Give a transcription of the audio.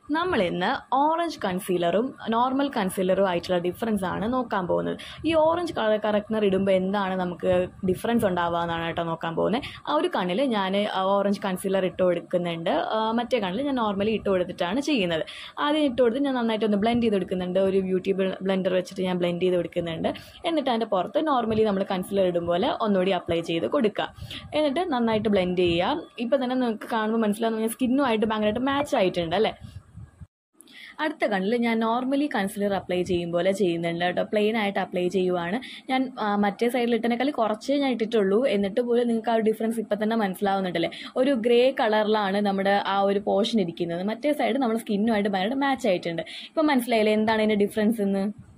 നമ്മൾ ഇന്ന് orange കൺസീലറും normal കൺസീലറും ആയിട്ടുള്ള ഡിഫറൻസ് ആണ് നോക്കാൻ പോകുന്നത് ഈ ഓറഞ്ച് കളർ കറക്നർ ഇടുമ്പോൾ എന്താണ് നമുക്ക് ഡിഫറൻസ് ഉണ്ടാവുക എന്നാണ് കേട്ടോ നോക്കാൻ പോകുന്നത് ആ ഒരു കണ്ണിൽ ഞാൻ ഓറഞ്ച് കൺസീലർ ഇട്ട് കൊടുക്കുന്നുണ്ട് ആ, മറ്റേ കണ്ണിൽ ഞാൻ നോർമലി ഇട്ട് കൊടുത്തിട്ടാണ് ചെയ്യുന്നത് ആദ്യം ഇട്ട് കൊടുത്ത് ഞാൻ നന്നായിട്ട് ഒന്ന് ബ്ലെൻഡ് ചെയ്ത് എടുക്കുന്നുണ്ട് ഒരു ബ്യൂട്ടി ബ്ലെൻഡർ വെച്ചിട്ട് ഞാൻ ബ്ലെൻഡ് ചെയ്ത് എടുക്കുന്നുണ്ട് എന്നിട്ട് അതിൻ്റെ പുറത്ത് നോർമലി നമ്മൾ കൺസീലർ ഇടും പോലെ ഒന്നുകൂടി അപ്ലൈ ചെയ്ത് കൊടുക്കുക എന്നിട്ട് നന്നായിട്ട് ബ്ലെൻഡ് ചെയ്യുക ഇപ്പം തന്നെ നിങ്ങൾക്ക് കാണുമ്പോൾ മനസ്സിലാവുന്ന സ്കിന്നുമായിട്ട് ഭയങ്കരമായിട്ട് മാച്ച് ആയിട്ടുണ്ട് അല്ലേ അടുത്ത കണ്ണിൽ ഞാൻ നോർമലി കൺസിലർ അപ്ലൈ ചെയ്യും പോലെ ചെയ്യുന്നുണ്ട് കേട്ടോ പ്ലെയിൻ ആയിട്ട് അപ്ലൈ ചെയ്യുവാണ് ഞാൻ ആ, മറ്റേ സൈഡിൽ ഇട്ടതിനേക്കാൾ കുറച്ചേ ഞാൻ ഇട്ടിട്ടുള്ളൂ എന്നിട്ട് പോലും നിങ്ങൾക്ക് ആ ഒരു ഡിഫറൻസ് ഇപ്പം തന്നെ മനസ്സിലാവുന്നുണ്ടല്ലേ ഒരു ഗ്രേ കളറിലാണ് നമ്മുടെ ആ ഒരു പോർഷൻ ഇരിക്കുന്നത് മറ്റേ സൈഡ് നമ്മുടെ സ്കിന്നുമായിട്ട് ഭയങ്കര മാച്ച് ആയിട്ടുണ്ട് ഇപ്പം മനസ്സിലായില്ലേ എന്താണ് അതിൻ്റെ ഡിഫറൻസ് എന്ന്